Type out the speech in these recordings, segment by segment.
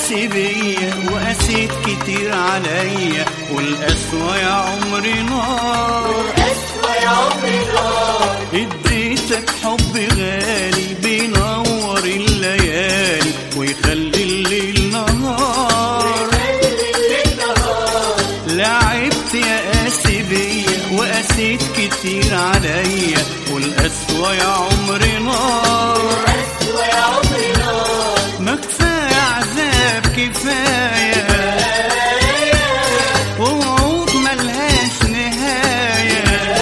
قاسي بيا وقاسيت كتير عليا والقسوة يا عمري نار والقسوة يا عمري نار اديتك حب غالي بينور الليالي ويخلي الليل نهار خلي الليل نهار لعبت يا قاسي بيا وقاسيت كتير عليا والقسوة يا عمري نار والقسوة يا عمري نار ما كفاية عذاب كفاية ووعود ملهاش نهاية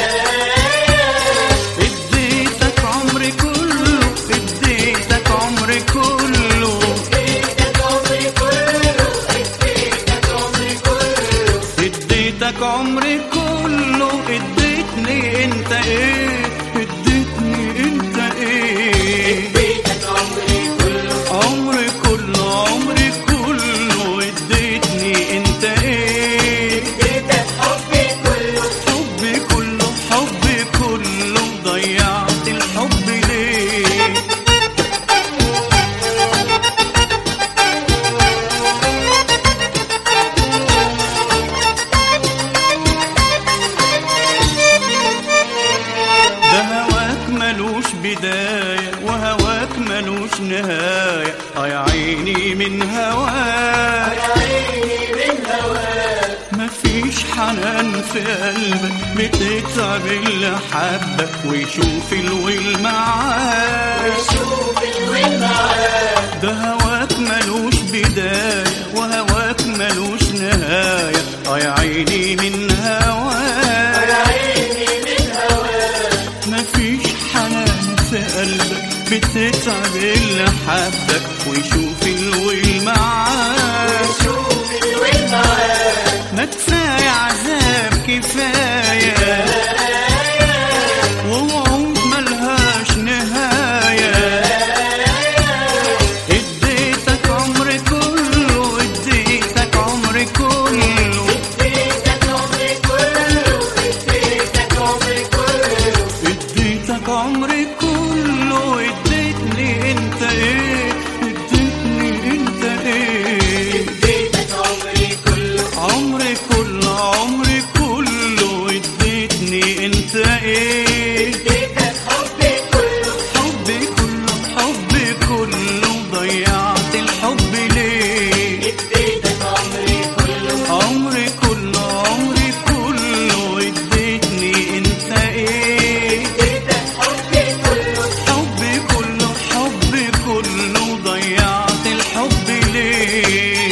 اديتك عمري كله اديتك عمري كله اديتك عمري كله اديتك عمري كله اديتك عمري كله اديتني انت ايه اديتني انت ايه اديتك عمري كله عمري كله عمري كله اديتني انت ايه اديتك حبي كله حبي كله حبي كله ضيعت الحب ليه ده هواك ملوش بداية وهواك ملوش نهاية اه يا عيني من هواك يا عيني من هواك مفيش حنان في قلبك بتتعب اللي حبك ويشوف الويل معاك شوف الوين معاك ده هواك ملوش بداية وهواك ملوش نهاية اه يا عيني من يا هواك عيني من هواك مفيش حنان في قلبك بتتعب اللي حبك ويشوف الويل معاك شوف الوين معاك ما كفاية عذاب كفاية ووعود ملهاش نهاية اديتك عمري كله اديتك عمري كله اديتك عمري كله اديتك عمري كله اديتك عمري كله اديتني انت ايه اديتني انت ايه اديتك عمري كله عمري كله عمري كله اديتني انت ايه اديتك حبي كله حبي كله حبي كله ضيعت الحب ليه اديتك عمري كله عمري كله عمري كله اديتني انت ايه اديتك حبي كله حبي كله حبي كله ضيعت الحب ليه